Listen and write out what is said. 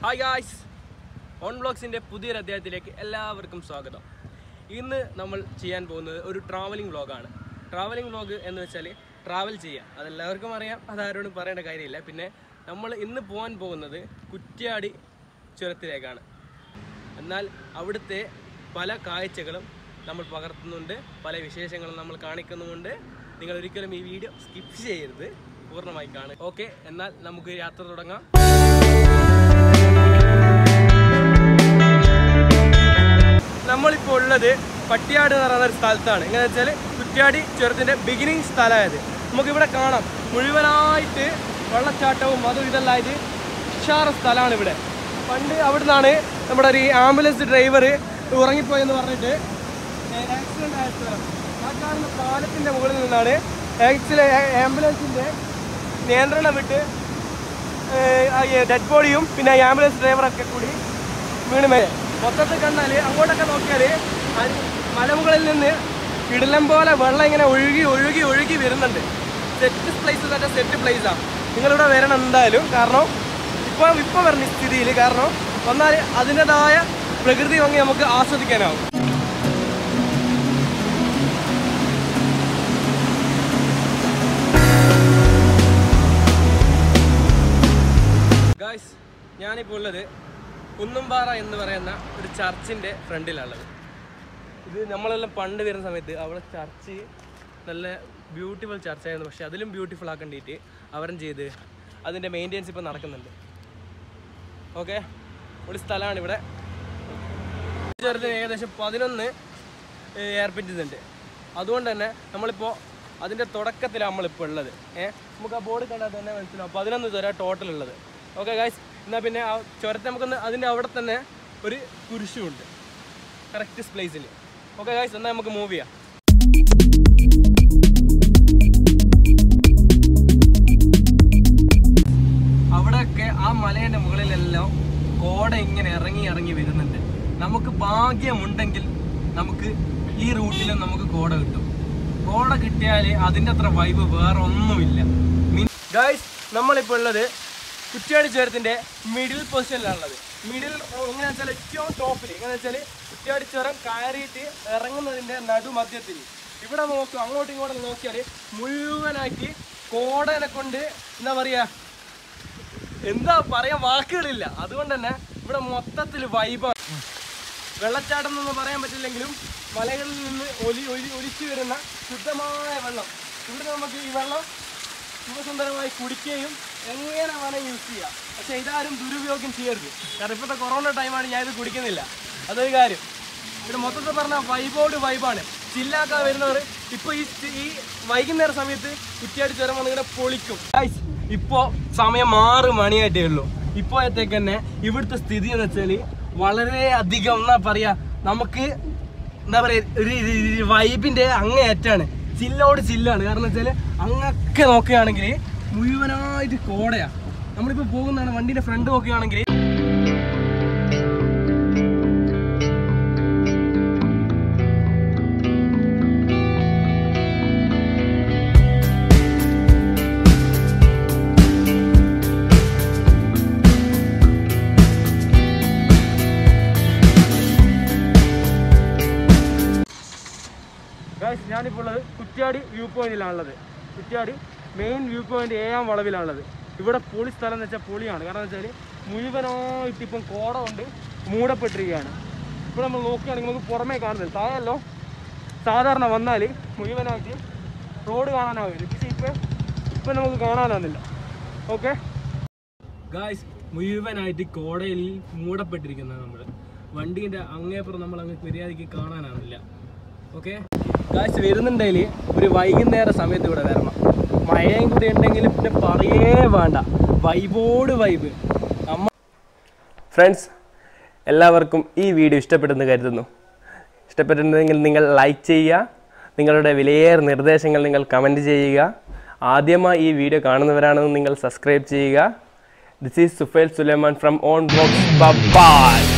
hi guys on ബ്ലോഗ്സിൻ്റെ പുതിയൊരു അധ്യായത്തിലേക്ക് എല്ലാവർക്കും സ്വാഗതം ഇന്ന് നമ്മൾ ചെയ്യാൻ പോകുന്നത് ഒരു ട്രാവലിംഗ് വ്ളോഗാണ് ട്രാവലിംഗ് വ്ളോഗ് എന്ന് വെച്ചാൽ ട്രാവൽ ചെയ്യുക അതെല്ലാവർക്കും അറിയാം അതാരോടും പറയേണ്ട കാര്യമില്ല പിന്നെ നമ്മൾ ഇന്ന് പോകാൻ പോകുന്നത് കുറ്റ്യാടി ചുരത്തിലേക്കാണ് എന്നാൽ അവിടുത്തെ പല കാഴ്ചകളും നമ്മൾ പകർത്തുന്നുണ്ട് പല വിശേഷങ്ങളും നമ്മൾ കാണിക്കുന്നുമുണ്ട് നിങ്ങൾ ഒരിക്കലും ഈ വീഡിയോ സ്കിപ്പ് ചെയ്യരുത് പൂർണ്ണമായി കാണുക ഓക്കെ എന്നാൽ നമുക്ക് യാത്ര തുടങ്ങാം നമ്മളിപ്പോൾ ഉള്ളത് പട്ടിയാട് എന്ന് പറയുന്ന ഒരു സ്ഥലത്താണ് എങ്ങനെ വെച്ചാൽ കുറ്റ്യാടി ചുരത്തിൻ്റെ ബിഗിനിങ് സ്ഥലമായത് നമുക്കിവിടെ കാണാം മുഴുവനായിട്ട് വെള്ളച്ചാട്ടവും അതും ഇതെല്ലാം ആയിട്ട് ഉഷാറ സ്ഥലമാണ് ഇവിടെ പണ്ട് അവിടെ നിന്നാണ് നമ്മുടെ ഒരു ആംബുലൻസ് ഡ്രൈവർ ഉറങ്ങിപ്പോയെന്ന് പറഞ്ഞിട്ട് ആക്സിഡൻ്റ് ആയ സ്ഥലം ആ കാണുന്ന പാലത്തിൻ്റെ മുകളിൽ നിന്നാണ് ആക്സിലെ ആംബുലൻസിൻ്റെ നിയന്ത്രണം വിട്ട് ഡെഡ് ബോഡിയും പിന്നെ ഈ ആംബുലൻസ് ഡ്രൈവറൊക്കെ കൂടി വീണ് മേലെ മൊത്തത്തിൽ കണ്ടാൽ അങ്ങോട്ടൊക്കെ നോക്കിയാൽ മലമുകളിൽ നിന്ന് ഇടലം പോലെ വെള്ളം ഇങ്ങനെ ഒഴുകി ഒഴുകി ഒഴുകി വരുന്നുണ്ട് സെറ്റ് പ്ലേസ് തന്നെ സെറ്റ് പ്ലേസാണ് നിങ്ങളിവിടെ വരണം എന്തായാലും കാരണം ഇപ്പോൾ ഇപ്പോൾ വരുന്ന സ്ഥിതിയിൽ കാരണം വന്നാൽ അതിൻ്റെതായ പ്രകൃതി ഭംഗി നമുക്ക് ആസ്വദിക്കാനാവും ഗായ്സ് ഞാനിപ്പോൾ ഉള്ളത് കുന്നുംപാറ എന്ന് പറയുന്ന ഒരു ചർച്ചിൻ്റെ ഫ്രണ്ടിലുള്ളത് ഇത് നമ്മളെല്ലാം പണ്ട് വരുന്ന സമയത്ത് അവിടെ ചർച്ച് നല്ല ബ്യൂട്ടിഫുൾ ചർച്ചായിരുന്നു പക്ഷെ അതിലും ബ്യൂട്ടിഫുൾ ആക്കേണ്ടിയിട്ട് അവരും ചെയ്ത് അതിൻ്റെ മെയിൻ്റെനൻസ് ഇപ്പോൾ നടക്കുന്നുണ്ട് ഓക്കെ ഒരു സ്ഥലമാണ് ഇവിടെ ചെറുതിന് ഏകദേശം പതിനൊന്ന് ഏർപ്പിച്ചിട്ടുണ്ട് അതുകൊണ്ട് തന്നെ നമ്മളിപ്പോൾ അതിൻ്റെ തുടക്കത്തിലാണ് നമ്മളിപ്പോൾ ഉള്ളത് ഏഹ് നമുക്ക് ആ ബോർഡ് കണ്ടാൽ തന്നെ മനസ്സിലാവും പതിനൊന്ന് ചുര ടോട്ടൽ ഉള്ളത് ഓക്കെ ഗായ്സ് എന്നാൽ പിന്നെ ആ ചുരത്തെ നമുക്കൊന്ന് അതിൻ്റെ അവിടെ തന്നെ ഒരു കുരിശുമുണ്ട് കറക്റ്റ് പ്ലേസിൽ ഓക്കെ ഗായ്സ് എന്നാൽ നമുക്ക് മൂവ് ചെയ്യാം അവിടെയൊക്കെ ആ മലേൻ്റെ മുകളിലെല്ലാം കോട ഇങ്ങനെ ഇറങ്ങി ഇറങ്ങി വരുന്നുണ്ട് നമുക്ക് ഭാഗ്യമുണ്ടെങ്കിൽ നമുക്ക് ഈ റൂട്ടിലും നമുക്ക് കോട കിട്ടും കോട കിട്ടിയാൽ അതിൻ്റെ അത്ര വൈബ് വേറെ ഒന്നുമില്ല ഗായ്സ് നമ്മളിപ്പോൾ ഉള്ളത് കുറ്റ്യാടി ചുരത്തിൻ്റെ മിഡിൽ പൊസിഷനിലാണുള്ളത് മിഡിൽ എങ്ങനെയാ വെച്ചാൽ ഏറ്റവും ടോപ്പിൽ എങ്ങനെ വെച്ചാൽ കുറ്റ്യാടി ചുരം കയറിയിട്ട് ഇറങ്ങുന്നതിൻ്റെ നടുമധ്യത്തിൽ ഇവിടെ നോക്കും അങ്ങോട്ടും ഇങ്ങോട്ടും നോക്കിയാൽ മുഴുവനായിട്ട് കോടനെ കൊണ്ട് എന്താ പറയുക എന്താ പറയാൻ വാക്കുകളില്ല അതുകൊണ്ട് തന്നെ ഇവിടെ മൊത്തത്തിൽ വൈബാണ് വെള്ളച്ചാട്ടം എന്നൊന്നും പറയാൻ പറ്റില്ലെങ്കിലും മലകളിൽ നിന്ന് ഒലി ഒലി ഒലിച്ചു വരുന്ന ശുദ്ധമായ വെള്ളം ഇവിടെ നമുക്ക് ഈ വെള്ളം സുഖസുന്ദരമായി കുടിക്കുകയും എങ്ങനെ വേണമെങ്കിൽ യൂസ് ചെയ്യാം പക്ഷെ ഇതാരും ദുരുപയോഗം ചെയ്യരുത് കാരണം ഇപ്പോഴത്തെ കൊറോണ ടൈമാണ് ഞാൻ ഇത് കുടിക്കുന്നില്ല അതൊരു കാര്യം ഇവിടെ മൊത്തത്തിൽ പറഞ്ഞാൽ വൈബോട് വൈബാണ് ചില്ലാക്കാൻ വരുന്നവർ ഇപ്പോൾ ഈ ഈ വൈകുന്നേര സമയത്ത് കുറ്റിയാടി ചുരം വന്ന് ഇങ്ങനെ പൊളിക്കും Guys, ഇപ്പോ സമയം ആറ് മണിയായിട്ടേ ഉള്ളൂ ഇപ്പോഴത്തേക്ക് തന്നെ ഇവിടുത്തെ സ്ഥിതി എന്ന് വെച്ചാൽ വളരെ അധികം എന്നാ പറയാ നമുക്ക് എന്താ പറയാ ഒരു വൈബിന്റെ അങ്ങേയറ്റാണ് ചില്ലോട് ചില്ലാണ് കാരണം വെച്ചാൽ അങ്ങൊക്കെ നോക്കുകയാണെങ്കിൽ മുഴുവനായിട്ട് കോടയാ നമ്മളിപ്പോ പോകുന്നതാണ് വണ്ടിന്റെ ഫ്രണ്ട് നോക്കുകയാണെങ്കിൽ ഗായ്സ് ഞാനിപ്പോൾ ഉള്ളത് കുറ്റ്യാടി വ്യൂ പോയിന്റിലാണുള്ളത് കുറ്റ്യാടി മെയിൻ വ്യൂ പോയിന്റ് ഏഴാം വളവിലാണുള്ളത് ഇവിടെ പൊളി സ്ഥലം എന്ന് വെച്ചാൽ പൊളിയാണ് കാരണം എന്ന് വെച്ചാൽ മുഴുവനായിട്ട് ഇപ്പം കോട കൊണ്ട് മൂടപ്പെട്ടിരിക്കുകയാണ് ഇപ്പോൾ നമ്മൾ നോക്കുകയാണെങ്കിൽ നമുക്ക് പുറമേ കാണുന്നത് താഴല്ലോ സാധാരണ വന്നാൽ മുഴുവനായിട്ട് റോഡ് കാണാനാവില്ല പക്ഷേ ഇപ്പം ഇപ്പം നമുക്ക് കാണാനാവുന്നില്ല ഓക്കെ ഗായ്സ് മുഴുവനായിട്ട് കോടയിൽ മൂടപ്പെട്ടിരിക്കുന്നത് നമ്മൾ വണ്ടീൻ്റെ അങ്ങേപ്പുറം നമ്മൾ അങ്ങ് മര്യാദയ്ക്ക് കാണാനാവില്ല ഓക്കെ കാശ് വരുന്നുണ്ടെങ്കിൽ ഒരു വൈകുന്നേര സമയത്ത് ഇവിടെ വരണം മഴയും കൂടി ഉണ്ടെങ്കിൽ പിന്നെ പറയേ വേണ്ട വൈബോട് വൈബ് നമ്മ ഫ്രണ്ട്സ് എല്ലാവർക്കും ഈ വീഡിയോ ഇഷ്ടപ്പെട്ടെന്ന് കരുതുന്നു ഇഷ്ടപ്പെട്ടിട്ടുണ്ടെങ്കിൽ നിങ്ങൾ ലൈക്ക് ചെയ്യുക നിങ്ങളുടെ വിലയേറെ നിർദ്ദേശങ്ങൾ നിങ്ങൾ കമൻറ്റ് ചെയ്യുക ആദ്യമായി ഈ വീഡിയോ കാണുന്നവരാണെന്ന് നിങ്ങൾ സബ്സ്ക്രൈബ് ചെയ്യുക this is Sufail Sulaiman from on box by